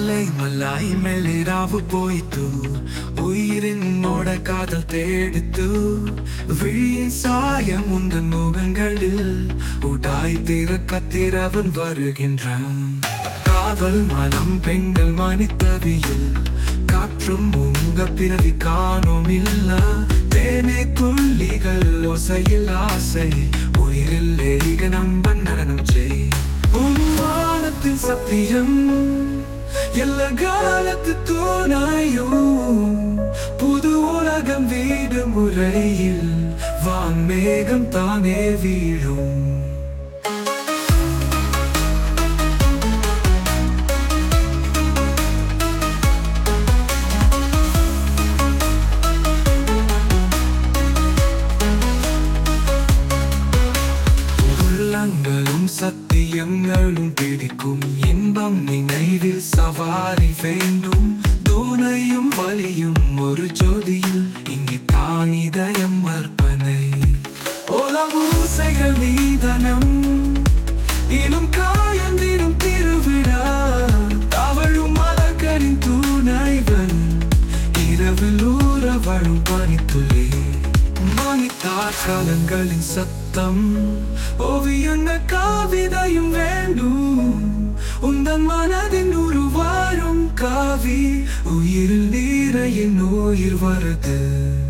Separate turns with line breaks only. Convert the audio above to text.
മാലൈ മലായി മെല്ലിരാവ് പോയിത്തു ഉയിരിനോട കാതൽ തേടിത്തു വിഴിயின் சாயம் உந்தன் முகங்களில் உடாய் திறக்க திறவன் வருகின்றான் காதல் மனம் பெண்கள் மனிதவியில் காற்றும் உங்க பிறவி காணும் இல்ல தேனை துள்ளிகள் ஓசையில் ஆசை உயிரில் எரிக நம்ப நடனம் செய் உன்வானத்தின் சத்தியம் எல்லா காலத்து தோணாயும் புது உலகம் வீடு முறையில் வான்மேகம் தானே வீழும் உள்ளங்களும் சத்தியங்களும் பிடிக்கும் இன்பம் நினைவில் சவாரி வேண்டும் தூணையும் வலியும் ஒரு ஜோதியில் இங்கு தான் இதயம் அர்ப்பணை ஓலமூசைகள் நீதனம் இனும் காயந்திரும் திருவிழா தவழும் மலர்களின் துணைவன் இரவில் ஊற வழும் பனித்துளி மணித்தார் காலங்களின் சத்தம் ஓவியங்கள் காவிதையும் வேண்டும் உந்தன் மனதின் உருவாரும் காவி உயிரில் நீரையின் உயிர் வருது